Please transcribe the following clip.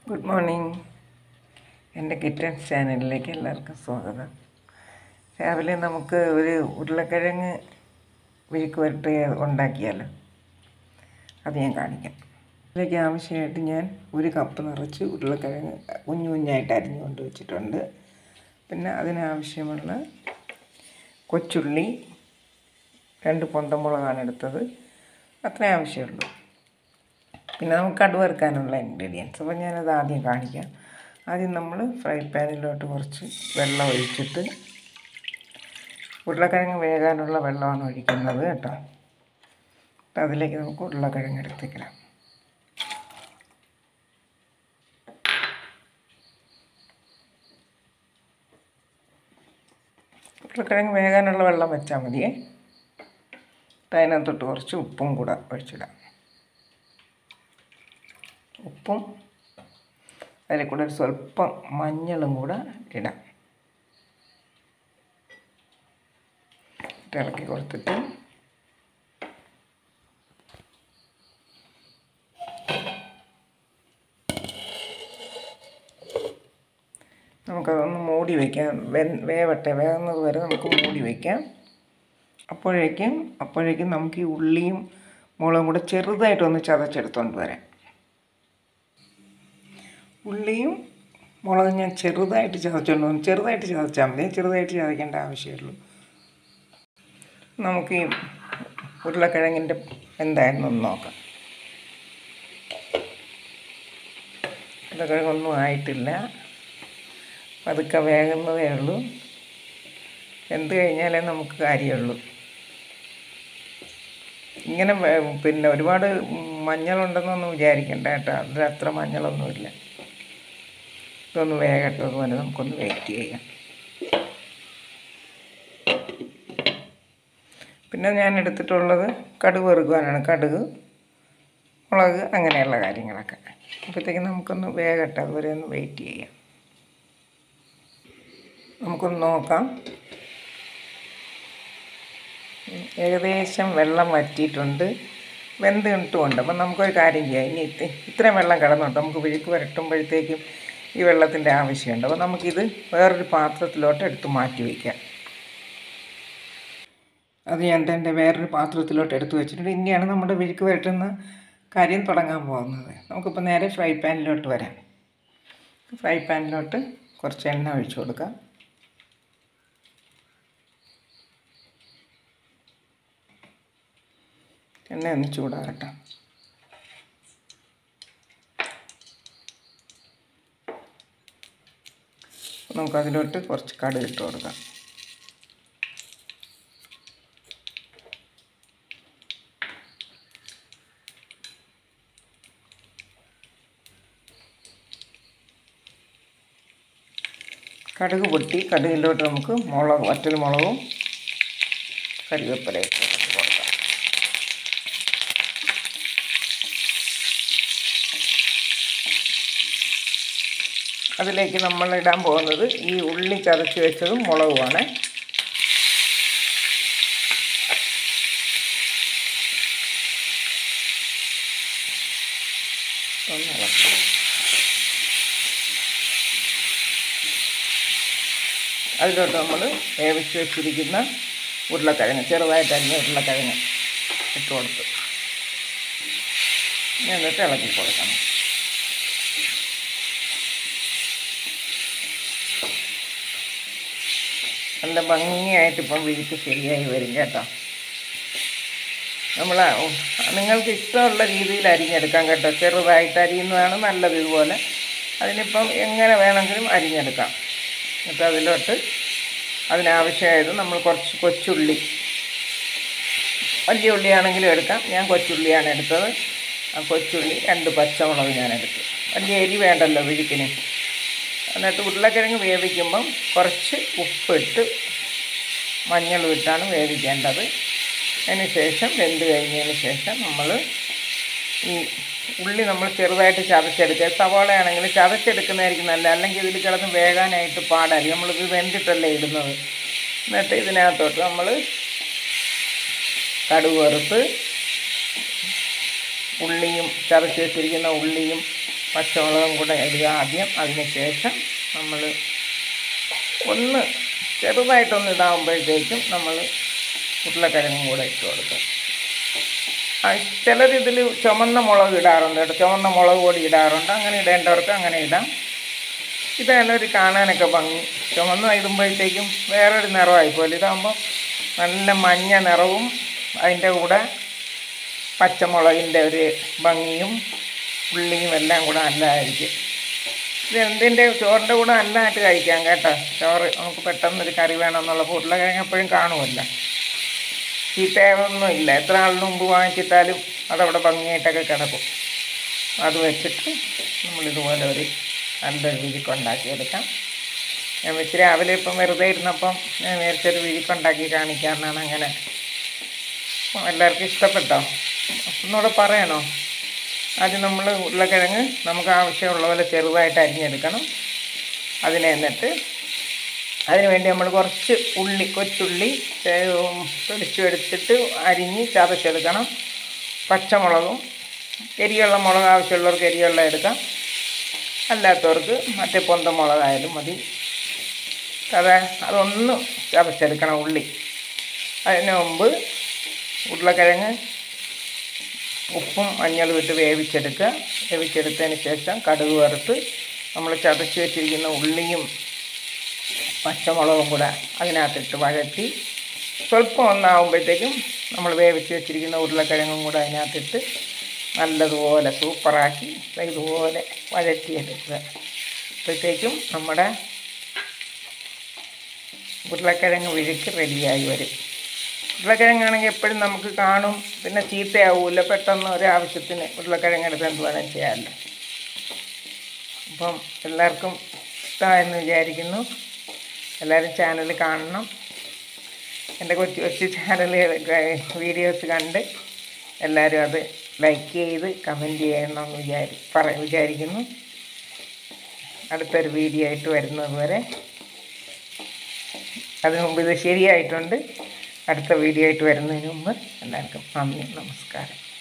Good morning എൻ്റെ kitchen ചാനലിലേക്ക് എല്ലാവർക്കും സ്വാഗതം രാവിലെ നമുക്ക് ഒരു ഉരുളക്കിഴങ്ങ് വിഴുക്ക് വരട്ടി ഉണ്ടാക്കിയാലോ അത് ഞാൻ കാണിക്കാം ഇതിലേക്ക് ആവശ്യമായിട്ട് ഞാൻ ഒരു കപ്പ് നിറച്ച് ഉരുളക്കിഴങ്ങ് കുഞ്ഞു കുഞ്ഞായിട്ട് അരിഞ്ഞു കൊണ്ട് വെച്ചിട്ടുണ്ട് പിന്നെ അതിനാവശ്യമുള്ള കൊച്ചുള്ളി രണ്ട് പൊന്തമുളകാണ് എടുത്തത് അത്രേ ആവശ്യമുള്ളൂ പിന്നെ നമുക്ക് കടുവറുക്കാനുള്ള ഇൻഗ്രീഡിയൻസ് അപ്പോൾ ഞാനത് ആദ്യം കാണിക്കാം ആദ്യം നമ്മൾ ഫ്രൈ പാനിലോട്ട് കുറച്ച് വെള്ളം ഒഴിച്ചിട്ട് ഉരുളക്കിഴങ്ങ് വേകാനുള്ള വെള്ളമാണ് ഒഴിക്കുന്നത് കേട്ടോ അപ്പം അതിലേക്ക് നമുക്ക് ഉരുളക്കിഴങ്ങ് എടുത്തേക്കണം ഉരുളക്കിഴങ്ങ് വേകാനുള്ള വെള്ളം വെച്ചാൽ മതിയേ അതിനകത്തോട്ട് കുറച്ച് ഉപ്പും കൂടെ ഒഴിച്ചിടാം ഉപ്പും അതിൽ കൂടെ ഒരു സ്വല്പം മഞ്ഞളും കൂടെ ഇടാം ഇളക്കി കൊടുത്തിട്ട് നമുക്കതൊന്ന് മൂടി വയ്ക്കാം വെ വേവട്ടെ വേകുന്നത് വരെ നമുക്ക് മൂടി വയ്ക്കാം അപ്പോഴേക്കും അപ്പോഴേക്കും നമുക്ക് ഈ ഉള്ളിയും മുളകും കൂടെ ചെറുതായിട്ടൊന്ന് ചതച്ചെടുത്തോണ്ട് വരാം ഉള്ളിയും മുളകും ഞാൻ ചെറുതായിട്ട് ചതച്ചുകൊണ്ട് വന്നു ചെറുതായിട്ട് ചതച്ചാൽ മതി ചെറുതായിട്ട് ചതയ്ക്കേണ്ട ആവശ്യമുള്ളൂ നമുക്ക് ഈ ഉരുളക്കിഴങ്ങിൻ്റെ എന്തായിരുന്നു ഒന്ന് നോക്കാം ഉരുളക്കിഴങ്ങൊന്നും ആയിട്ടില്ല പതുക്കെ വേകുന്നതേ ഉള്ളൂ എന്ത് കഴിഞ്ഞാലേ നമുക്ക് കാര്യമുള്ളൂ ഇങ്ങനെ വേ- പിന്നെ ഒരുപാട് മഞ്ഞളുണ്ടെന്നൊന്നും വിചാരിക്കണ്ട കേട്ടോ അതിൽ അത്ര മഞ്ഞളൊന്നുമില്ല ഇതൊന്ന് വേഗട്ടെ അതുപോലെ നമുക്കൊന്ന് വെയിറ്റ് ചെയ്യാം പിന്നെ ഞാൻ എടുത്തിട്ടുള്ളത് കടുക് വറുക്കുവാനാണ് കടുക് മുളക് അങ്ങനെയുള്ള കാര്യങ്ങളൊക്കെ അപ്പോഴത്തേക്കും നമുക്കൊന്ന് വേഗട്ടെ അതുവരെ ഒന്ന് വെയിറ്റ് ചെയ്യാം നമുക്കൊന്ന് നോക്കാം ഉം, ഏകദേശം വെള്ളം വറ്റിയിട്ടുണ്ട് വെന്ത് കിട്ടുമുണ്ട് അപ്പം നമുക്കൊരു കാര്യം ചെയ്യാം ഇനി ഇത്ര ഇത്രയും വെള്ളം കിടന്നുണ്ട് നമുക്ക് വിഴുക്ക് വരട്ടുമ്പോഴത്തേക്കും ഈ വെള്ളത്തിൻ്റെ ആവശ്യമുണ്ട് അപ്പോൾ നമുക്കിത് വേറൊരു പാത്രത്തിലോട്ട് എടുത്ത് മാറ്റി വയ്ക്കാം അത് ഞാൻ എൻ്റെ വേറൊരു പാത്രത്തിലോട്ട് എടുത്ത് വെച്ചിട്ടുണ്ട് ഇനിയാണ് നമ്മുടെ വിഴുക്ക് വരട്ടുന്ന കാര്യം തുടങ്ങാൻ പോകുന്നത് നമുക്കിപ്പോൾ നേരെ ഫ്രൈ പാനിലോട്ട് വരാം ഫ്രൈ പാനിലോട്ട് കുറച്ച് എണ്ണ ഒഴിച്ചു കൊടുക്കാം എണ്ണ ഒന്ന് ചൂടാകട്ടെ നമുക്കതിലോട്ട് കുറച്ച് കടുക് ഇട്ട് കൊടുക്കാം കടുക് പൊട്ടി കടുകിലോട്ട് നമുക്ക് മുളക് വറ്റൽ മുളകും കരിവേപ്പിലയും ഇട്ട് കൊടുക്കാം അതിലേക്ക് നമ്മൾ ഇടാൻ പോകുന്നത് ഈ ഉള്ളി ചതച്ച് വെച്ചതും മുളകുമാണ് ഒന്ന് ഇളക്കാം. അതിലോട്ട് നമ്മൾ വേവിച്ച് വെച്ചിരിക്കുന്ന ഉരുളക്കിഴങ്ങ് ചെറുതായിട്ട് അരിഞ്ഞ ഉരുളക്കിഴങ്ങ് ഇട്ട് കൊടുത്ത് ഇനി എന്നിട്ട് ഇളക്കി കൊടുക്കണം നല്ല ഭംഗിയായിട്ട് ഇപ്പം വിരിക്ക് ശരിയായി വരും കേട്ടോ നമ്മൾ നിങ്ങൾക്ക് ഇഷ്ടമുള്ള രീതിയിൽ അരിഞ്ഞെടുക്കാം കേട്ടോ ചെറുതായിട്ട് അരിയുന്നതാണ് നല്ലത് ഇതുപോലെ അതിനിപ്പം എങ്ങനെ വേണമെങ്കിലും അരിഞ്ഞെടുക്കാം എന്നിട്ട് അതിലോട്ട് അതിനാവശ്യമായത് നമ്മൾ കുറച്ച് കൊച്ചുള്ളി വലിയ ഉള്ളിയാണെങ്കിലും എടുക്കാം ഞാൻ കൊച്ചുള്ളിയാണ് എടുത്തത് ആ കൊച്ചുള്ളി രണ്ട് പച്ചമുളക് ഞാൻ എടുത്തു വലിയ എരി വേണ്ടല്ലോ വിഴുക്കിന് എന്നിട്ട് ഉരുളക്കിഴങ്ങ് വേവിക്കുമ്പം കുറച്ച് ഉപ്പിട്ട് മഞ്ഞൾ ഇട്ടാണ് വേവിക്കേണ്ടത് അതിന് ശേഷം വെന്ത് കഴിഞ്ഞതിന് ശേഷം നമ്മൾ ഈ ഉള്ളി നമ്മൾ ചെറുതായിട്ട് ചതച്ചെടുക്കുക സവാളയാണെങ്കിൽ ചതച്ചെടുക്കുന്നതായിരിക്കും നല്ല അല്ലെങ്കിൽ ഇതിൽ കിടന്ന് വേകാനായിട്ട് പാടായിരിക്കും നമ്മളിത് വെന്തിട്ടല്ലേ ഇടുന്നത് എന്നിട്ട് ഇതിനകത്തോട്ട് നമ്മൾ കടുക് വറുത്ത് ഉള്ളിയും ചതച്ച് വെച്ചിരിക്കുന്ന ഉള്ളിയും പച്ചമുളകും കൂടെ ഇടുക ആദ്യം അതിന് ശേഷം നമ്മൾ ഒന്ന് ചെറുതായിട്ടൊന്ന് ഇതാകുമ്പോഴത്തേക്കും നമ്മൾ ഉരുളക്കിഴങ്ങും കൂടെ ഇട്ട് കൊടുക്കും ആ, ചിലരിതിൽ ചുമന്ന മുളക് ഇടാറുണ്ട് കേട്ടോ ചുമന്ന മുളക് പൊടി ഇടാറുണ്ട് അങ്ങനെ ഇടേണ്ടവർക്ക് അങ്ങനെ ഇടാം ഇതാണ് ഒരു കാണാനൊക്കെ ഭംഗി ചുമന്ന് ഇടുമ്പോഴത്തേക്കും വേറൊരു നിറമായിപ്പോലെ ഇതാകുമ്പോൾ നല്ല മഞ്ഞ നിറവും അതിൻ്റെ കൂടെ പച്ചമുളകിൻ്റെ ഒരു ഭംഗിയും ഉള്ളിയും എല്ലാം കൂടെ നല്ലതായിരിക്കും ഇത് എന്തിൻ്റെ ചോറിൻ്റെ കൂടെ നല്ലതായിട്ട് കഴിക്കാം കേട്ടോ ചോറ് നമുക്ക് പെട്ടെന്നൊരു കറി വേണമെന്നുള്ള ഉരുളക്കിഴങ്ങ് എപ്പോഴും കാണുമല്ലോ ചീത്തയൊന്നും ഇല്ല എത്ര ആളിന് മുമ്പ് വാങ്ങിച്ചിട്ടാലും അതവിടെ ഭംഗിയായിട്ടൊക്കെ കിടക്കും അത് വെച്ചിട്ട് നമ്മളിതുപോലെ ഒരു നല്ലൊരു വിരിക്കുണ്ടാക്കിയെടുക്കാം ഞാൻ വെച്ച് രാവിലെ ഇപ്പം വെറുതെ ഇരുന്നപ്പം ഞാൻ നേരത്തെ വിരിക്കുണ്ടാക്കി കാണിക്കാമെന്നാണ് അങ്ങനെ അപ്പം എല്ലാവർക്കും ഇഷ്ടപ്പെട്ടോ ഒന്നുകൂടെ പറയണോ ആദ്യം നമ്മൾ ഉരുളക്കിഴങ്ങ് നമുക്ക് ആവശ്യമുള്ള പോലെ ചെറുതായിട്ട് അരിഞ്ഞെടുക്കണം അതിനെ എന്നിട്ട് അതിന് വേണ്ടി നമ്മൾ കുറച്ച് ഉള്ളി കൊച്ചുള്ളി പൊടിച്ചെടുത്തിട്ട് അരിഞ്ഞ് ചതച്ചെടുക്കണം പച്ചമുളകും എരിയുള്ള മുളക് ആവശ്യമുള്ളവർക്ക് എരിയുള്ള എടുക്കാം അല്ലാത്തവർക്ക് മറ്റേ പൊന്ത മുളകായാലും മതി അത് അതൊന്ന് ചതച്ചെടുക്കണം ഉള്ളി അതിന് മുമ്പ് ഉരുളക്കിഴങ്ങ് ഉപ്പും മഞ്ഞളും ഇട്ട് വേവിച്ചെടുക്കുക വേവിച്ചെടുത്തതിന് ശേഷം കടുക് വറുത്ത് നമ്മൾ ചതച്ച് വെച്ചിരിക്കുന്ന ഉള്ളിയും പച്ചമുളകും കൂടെ അതിനകത്തിട്ട് വഴറ്റി സ്വല്പം ഒന്നാകുമ്പോഴത്തേക്കും നമ്മൾ വേവിച്ച് വെച്ചിരിക്കുന്ന ഉരുളക്കിഴങ്ങും കൂടെ അതിനകത്തിട്ട് നല്ലതുപോലെ സൂപ്പറാക്കി ഇതുപോലെ വഴറ്റിയെടുക്കുക അപ്പോഴത്തേക്കും നമ്മുടെ ഉരുളക്കിഴങ്ങ് വിഴുക്ക് റെഡിയായി വരും ഉരുളക്കിഴങ്ങാണെങ്കിൽ എപ്പോഴും നമുക്ക് കാണും പിന്നെ ചീത്തയാവില്ല പെട്ടെന്ന് ഒരാവശ്യത്തിന് ഉരുളക്കിഴങ്ങ് എടുത്ത് എന്ത് വേണം ചെയ്യാമല്ലോ അപ്പം എല്ലാവർക്കും ഇഷ്ടമായെന്ന് വിചാരിക്കുന്നു എല്ലാവരും ചാനൽ കാണണം എൻ്റെ കൊച്ചു കൊച്ചു ചാനൽ വീഡിയോസ് കണ്ട് എല്ലാവരും അത് ലൈക്ക് ചെയ്ത് കമൻറ്റ് ചെയ്യണമെന്ന് വിചാരി പറ വിചാരിക്കുന്നു അടുത്തൊരു വീഡിയോ ആയിട്ട് വരുന്നത് വരെ അതിനു മുമ്പ് ഇത് ശരിയായിട്ടുണ്ട് അടുത്ത വീഡിയോ ആയിട്ട് വരുന്നതിന് മുമ്പ് എല്ലാവർക്കും നന്ദി നമസ്കാരം